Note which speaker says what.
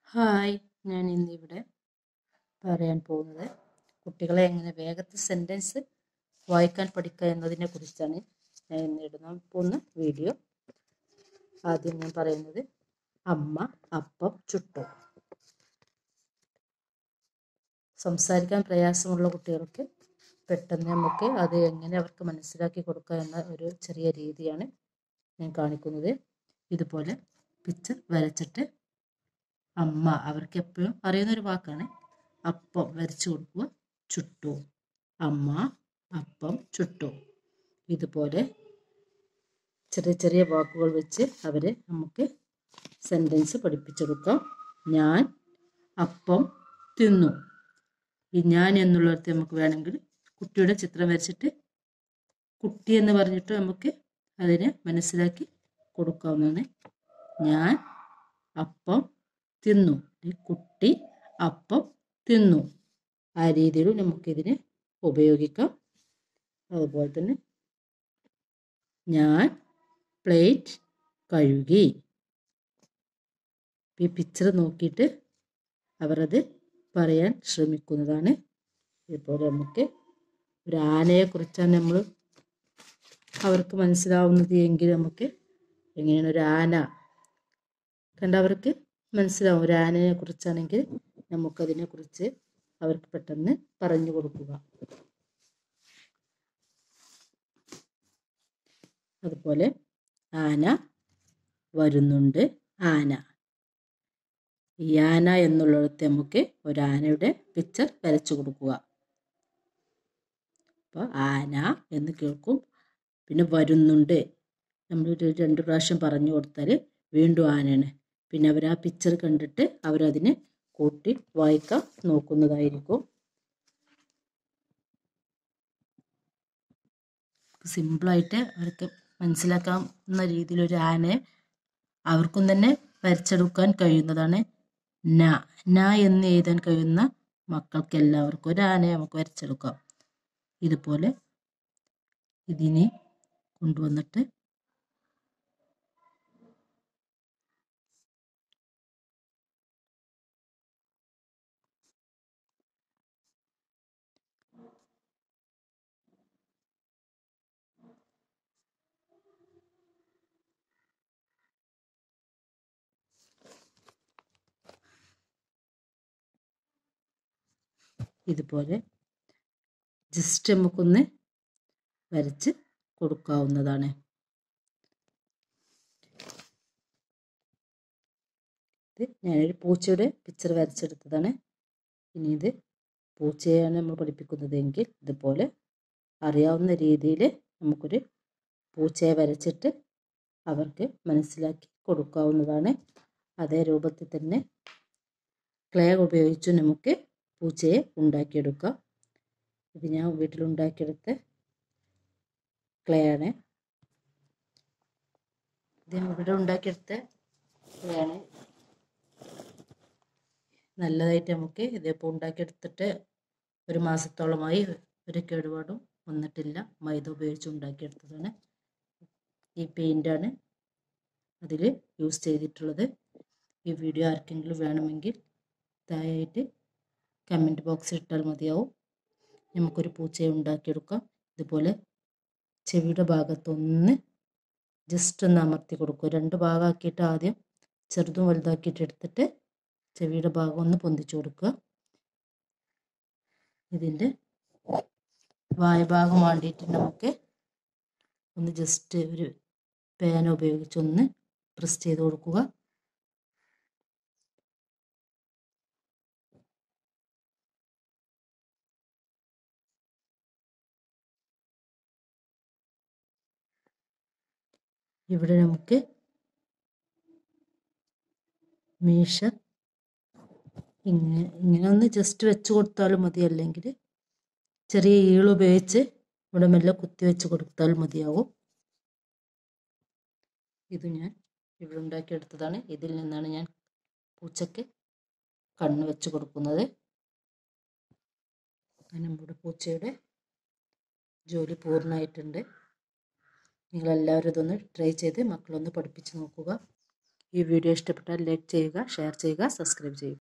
Speaker 1: hi ഞാൻ ഇന്നിവിടെ പറയാൻ പോകുന്നത് കുട്ടികളെ എങ്ങനെ വേഗത്തിൽ സെൻറ്റൻസ് വായിക്കാൻ പഠിക്കുക എന്നതിനെ കുറിച്ചാണ് ഞാൻ ഇന്ന് ഇടുന്ന പോകുന്ന വീഡിയോ ആദ്യം ഞാൻ പറയുന്നത് അമ്മ അപ്പം ചുട്ടു സംസാരിക്കാൻ പ്രയാസമുള്ള കുട്ടികൾക്ക് പെട്ടെന്ന് നമുക്ക് അത് എങ്ങനെ അവർക്ക് മനസ്സിലാക്കി കൊടുക്കുക എന്ന ഒരു ചെറിയ രീതിയാണ് ഞാൻ കാണിക്കുന്നത് ഇതുപോലെ പിക്ചർ വരച്ചിട്ട് അമ്മ അവർക്ക് എപ്പോഴും അറിയുന്ന ഒരു വാക്കാണ് അപ്പം വരച്ചു കൊടുക്കുക ചുട്ടു അമ്മ അപ്പം ചുട്ടു ഇതുപോലെ ചെറിയ ചെറിയ വാക്കുകൾ വെച്ച് അവരെ നമുക്ക് സെൻറ്റൻസ് പഠിപ്പിച്ചെടുക്കാം ഞാൻ അപ്പം തിന്നു ഈ ഞാൻ എന്നുള്ളിടത്ത് നമുക്ക് വേണമെങ്കിൽ കുട്ടിയുടെ ചിത്രം വരച്ചിട്ട് കുട്ടി എന്ന് പറഞ്ഞിട്ട് നമുക്ക് അതിനെ മനസ്സിലാക്കി കൊടുക്കാവുന്നതാണ് ഞാൻ അപ്പം തിന്നു ഈ കുട്ടി അപ്പം തിന്നു ആ രീതിയിൽ നമുക്കിതിനെ ഉപയോഗിക്കാം അതുപോലെ തന്നെ ഞാൻ പ്ലേറ്റ് കഴുകി ഈ പിക്ചർ നോക്കിയിട്ട് അവരത് പറയാൻ ശ്രമിക്കുന്നതാണ് ഇതുപോലെ നമുക്ക് ഒരു ആനയെക്കുറിച്ചാണ് നമ്മൾ അവർക്ക് മനസ്സിലാവുന്നത് എങ്കിൽ നമുക്ക് എങ്ങനെയാണ് ഒരു ആന കണ്ടവർക്ക് മനസ്സിലാവും ഒരു ആനയെ കുറിച്ചാണെങ്കിൽ നമുക്കതിനെ കുറിച്ച് അവർക്ക് പെട്ടെന്ന് പറഞ്ഞു കൊടുക്കുക അതുപോലെ ആന വരുന്നുണ്ട് ആന ഈ ആന എന്നുള്ളിടത്ത് നമുക്ക് ഒരു ആനയുടെ പിക്ചർ വരച്ചു കൊടുക്കുക അപ്പോൾ ആന എന്ന് കേൾക്കും പിന്നെ വരുന്നുണ്ട് നമ്മൾ ഒരു രണ്ട് പ്രാവശ്യം പറഞ്ഞു കൊടുത്താൽ വീണ്ടും ആനയാണ് പിന്നെ അവർ ആ പിക്ചർ കണ്ടിട്ട് അവരതിനെ കൂട്ടി വായിക്കാൻ നോക്കുന്നതായിരിക്കും സിമ്പിളായിട്ട് അവർക്ക് മനസ്സിലാക്കാവുന്ന രീതിയിൽ ഒരു ആനയെ അവർക്കും തന്നെ വരച്ചെടുക്കാൻ കഴിയുന്നതാണ് ന ന എന്ന് എഴുതാൻ കഴിയുന്ന മക്കൾക്ക് എല്ലാവർക്കും ഒരു ആനയെ നമുക്ക് വരച്ചെടുക്കാം ഇതുപോലെ ഇതിനെ കൊണ്ടുവന്നിട്ട് ഇതുപോലെ ജസ്റ്റ് നമുക്കൊന്ന് വരച്ച് കൊടുക്കാവുന്നതാണ് ഇത് ഞാനൊരു പൂച്ചയുടെ പിക്ചർ വരച്ചെടുത്തതാണ് ഇനി ഇത് പൂച്ചയാണ് നമ്മൾ പഠിപ്പിക്കുന്നതെങ്കിൽ ഇതുപോലെ അറിയാവുന്ന രീതിയിൽ നമുക്കൊരു പൂച്ചയെ വരച്ചിട്ട് അവർക്ക് മനസ്സിലാക്കി കൊടുക്കാവുന്നതാണ് അതേ രൂപത്തിൽ തന്നെ ക്ലേ ഉപയോഗിച്ച് നമുക്ക് പൂച്ചയെ ഉണ്ടാക്കിയെടുക്കാം ഇത് ഞാൻ വീട്ടിലുണ്ടാക്കിയെടുത്ത ക്ലേ ആണ് ഇത് ഞാൻ ഇവിടെ ഉണ്ടാക്കിയെടുത്ത ക്ലേ ആണ് നല്ലതായിട്ട് നമുക്ക് ഇതിപ്പോൾ ഉണ്ടാക്കിയെടുത്തിട്ട് ഒരു മാസത്തോളമായി ഒരു കേടുപാടും വന്നിട്ടില്ല മൈദ ഉപയോഗിച്ച് ഉണ്ടാക്കിയെടുത്തതാണ് ഈ പെയിൻ്റാണ് അതിൽ യൂസ് ചെയ്തിട്ടുള്ളത് ഈ വീഡിയോ ആർക്കെങ്കിലും വേണമെങ്കിൽ താഴായിട്ട് കമൻറ്റ് ബോക്സിൽ ഇട്ടാൽ മതിയാവും നമുക്കൊരു പൂച്ചയെ ഉണ്ടാക്കിയെടുക്കാം ഇതുപോലെ ചെവിയുടെ ഭാഗത്തൊന്ന് ജസ്റ്റ് ഒന്ന് അമർത്തി കൊടുക്കുക രണ്ട് ഭാഗമാക്കിയിട്ട് ആദ്യം ചെറുതും വലുതാക്കിയിട്ട് എടുത്തിട്ട് ചെവിയുടെ ഭാഗം ഒന്ന് പൊന്തിച്ചു കൊടുക്കുക ഇതിൻ്റെ വായഭാഗം വേണ്ടിയിട്ട് നമുക്ക് ഒന്ന് ജസ്റ്റ് ഒരു പേന ഉപയോഗിച്ചൊന്ന് പ്രസ് ചെയ്ത് കൊടുക്കുക ഇവിടെ നമുക്ക് മീശ ഇങ്ങനെ ഇങ്ങനെ ഒന്ന് ജസ്റ്റ് വെച്ച് കൊടുത്താലും മതി അല്ലെങ്കിൽ ചെറിയ ഈളുപയോഗിച്ച് ഇവിടെ മെല്ലെ കുത്തി വെച്ച് കൊടുത്താൽ മതിയാവും ഇത് ഞാൻ ഇവിടെ ഉണ്ടാക്കിയെടുത്തതാണ് ഇതിൽ നിന്നാണ് ഞാൻ പൂച്ചയ്ക്ക് കണ്ണ് വെച്ച് കൊടുക്കുന്നത് നമ്മുടെ പൂച്ചയുടെ ജോലി പൂർണ്ണമായിട്ടുണ്ട് നിങ്ങളെല്ലാവരും ഇതൊന്ന് ട്രൈ ചെയ്ത് മക്കളൊന്ന് പഠിപ്പിച്ച് നോക്കുക ഈ വീഡിയോ ഇഷ്ടപ്പെട്ടാൽ ലൈക്ക് ചെയ്യുക ഷെയർ ചെയ്യുക സബ്സ്ക്രൈബ് ചെയ്യുക